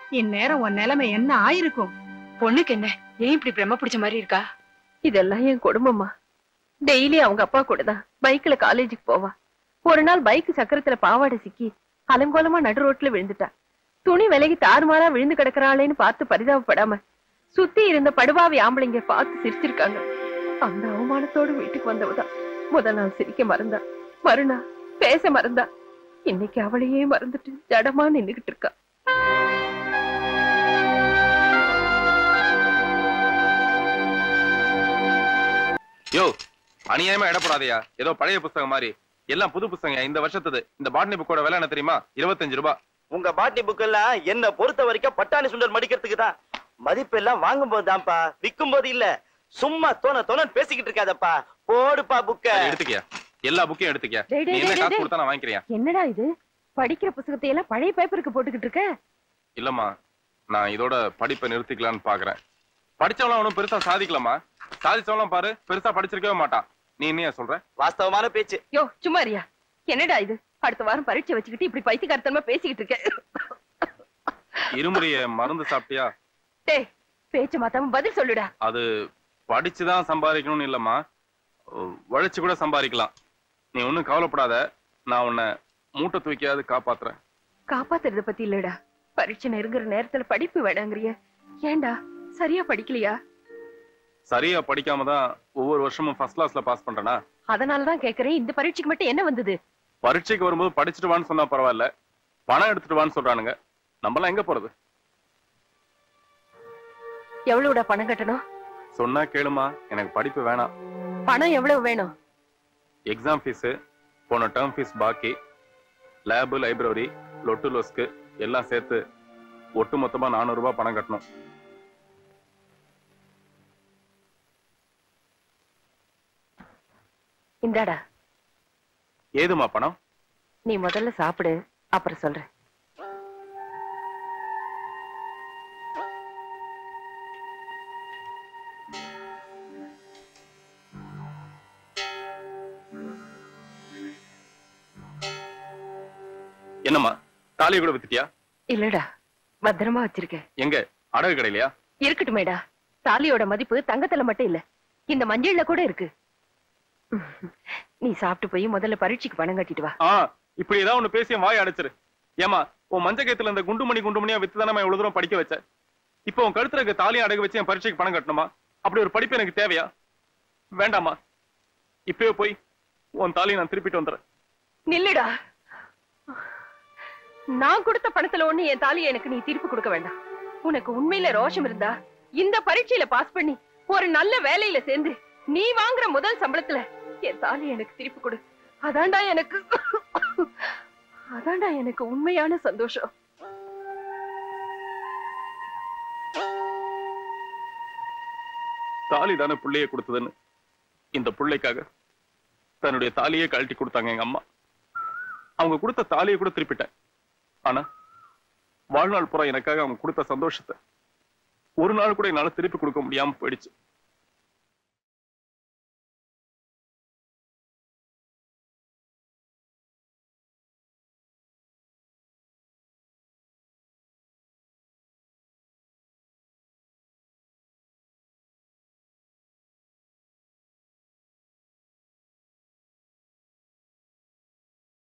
இந்நேரம் உன் நிலைமை என்ன ஆயிருக்கும் பொண்ணுக்கு என்ன ஏன் இப்படி பிரம்ம பிடிச்ச மாதிரி இருக்கா இதெல்லாம் என் குடும்பமா டெய்லி அவங்க அப்பா கூட தான் பைக்ல காலேஜுக்கு போவா ஒரு நாள் பைக் சக்கரத்துல பாவாடை சிக்கி அலங்கோலமா நடு ரோட்ல விழுந்துட்டா துணி விலகி தாறுமாறா விழுந்து கிடக்குறாளேன்னு பார்த்து பரிதாபப்படாம சுத்தி இருந்த படுபாவி ஆம்பளைங்க பார்த்து சிரிச்சிருக்காங்க அந்த அவமானத்தோட வீட்டுக்கு வந்தவதான் முதல் நாள் சிரிக்க மறந்தா மறுநாள் பேச மறந்தா இன்னைக்கு அவளையே மறந்துட்டு ஜடமா நின்னுகிட்டு இருக்கா யோ அநியாயமா இடப்படாதயா ஏதோ பழைய புஸ்தகம் மாதிரி எல்லாம் புது புஸ்தகம் இந்த வருஷத்துது இந்த பாட்னி புக்கோட விலை என்ன தெரியுமா இருபத்தஞ்சு ரூபாய் உங்க பாட்டி புக் எல்லாம் என்ன பொறுத்த வரைக்கும் பட்டாணி சுண்டல் மடிக்கிறதுக்கு தான் மதிப்பு எல்லாம் வாங்கும் போதுதான்ப்பா விற்கும் போது இல்ல சும்மா தோண தோண பேசிக்கிட்டு இருக்காதப்பா போடுப்பா புக்க அதை எடுத்துக்கியா எல்லா புக்கையும் எடுத்துக்கியா டேய், நீ டேய், என்ன டேய், காசு டேய். கொடுத்தா நான் வாங்கிக்கிறியா என்னடா இது படிக்கிற புத்தகத்தை எல்லாம் பழைய பேப்பருக்கு போட்டுக்கிட்டு இருக்க இல்லம்மா நான் இதோட படிப்பை நிறுத்திக்கலாம்னு பாக்குறேன் படிச்சவங்களாம் ஒன்றும் பெருசா சாதிக்கலாமா சாதிச்சவங்களாம் பாரு பெருசா படிச்சிருக்கவே மாட்டான் நீ என்னையா சொல்ற வாஸ்தவமான பேச்சு யோ சும்மா இருயா என்னடா இது அடுத்த வாரம் பரீட்சை வச்சுக்கிட்டு இப்படி பைத்தியக்காரத்தனமா பேசிக்கிட்டு இருக்க இருமுறைய மருந்து சாப்பிட்டியா டேய் பேச்ச மாத்தாம பதில் சொல்லுடா அது படிச்சுதான் சம்பாதிக்கணும்னு இல்லம்மா உழைச்சு கூட சம்பாதிக்கலாம் நீ ஒன்னும் கவலைப்படாத நான் உன்னை மூட்டை தூக்கியாவது காப்பாத்துறேன் காப்பாத்துறத பத்தி இல்லடா பரீட்சை நெருங்குற நேரத்துல படிப்பு வேணாங்கறிய ஏன்டா சரியா படிக்கலையா சரியா படிக்காம தான் ஒவ்வொரு வருஷமும் ஃபர்ஸ்ட் கிளாஸ்ல பாஸ் பண்றேனா அதனாலதான் கேக்குறேன் இந்த பரீட்சைக்கு மட்டும் என்ன வந்தது பரீட்சைக்கு வரும்போது படிச்சுட்டு வான்னு சொன்னா பரவாயில்ல பணம் எடுத்துட்டு வான்னு சொல்றானுங்க நம்மலாம் எங்க போறது எவ்வளவுடா பணம் கட்டணும் சொன்னா கேளுமா எனக்கு படிப்பு வேணாம் பணம் எவ்வளவு வேணும் எக்ஸாம் ஃபீஸ் போன டேர்ம் ஃபீஸ் பாக்கி லேபு லைப்ரரி லொட்டு லொஸ்க்கு எல்லாம் சேர்த்து ஒட்டு மொத்தமா நானூறு ரூபாய் பணம் கட்டணும் இந்தாடா ஏதுமா பணம் நீ முதல்ல சாப்பிடு அப்புறம் சொல்றேன் என்னம்மா தாலியை கூட வித்துட்டியா இல்லடா பத்திரமா வச்சிருக்கேன் எங்க அடகு கடையிலையா இருக்கட்டுமேடா தாலியோட மதிப்பு தங்கத்துல மட்டும் இல்ல இந்த மஞ்சள்ல கூட இருக்கு நீ சாப்பிட்டு போய் முதல்ல பரீட்சைக்கு பணம் கட்டிட்டு வா ஆ இப்படி ஏதாவது ஒண்ணு பேசி என் வாய் அடைச்சிரு ஏமா உன் மஞ்ச கைத்துல இந்த குண்டுமணி குண்டுமணியா வித்து தானே இவ்வளவு தூரம் படிக்க வச்ச இப்போ உன் கழுத்துல இருக்க தாலியை அடகு வச்சு என் பரீட்சைக்கு பணம் கட்டணுமா அப்படி ஒரு படிப்பு எனக்கு தேவையா வேண்டாமா இப்பவே போய் உன் தாலியை நான் திருப்பிட்டு வந்துடுறேன் நில்லுடா நான் கொடுத்த பணத்துல ஒண்ணு என் தாலியை எனக்கு நீ திருப்பி கொடுக்க வேண்டாம் உனக்கு உண்மையில ரோஷம் இருந்தா இந்த பரீட்சையில பாஸ் பண்ணி ஒரு நல்ல வேலையில சேர்ந்து நீ வாங்குற முதல் சம்பளத்துல என் தாலியை எனக்கு திருப்பி கொடு அதான்டா எனக்கு அதான்டா எனக்கு உண்மையான சந்தோஷம் தாலி தானே புள்ளைய கொடுத்ததுன்னு இந்த புள்ளைக்காக தன்னுடைய தாலியே கழட்டி கொடுத்தாங்க எங்க அம்மா அவங்க கொடுத்த தாலியை கூட திருப்பிட்டேன் ஆனா வாழ்நாள் பூரா எனக்காக அவங்க கொடுத்த சந்தோஷத்தை ஒரு நாள் கூட என்னால திருப்பி கொடுக்க முடியாம போயிடுச்சு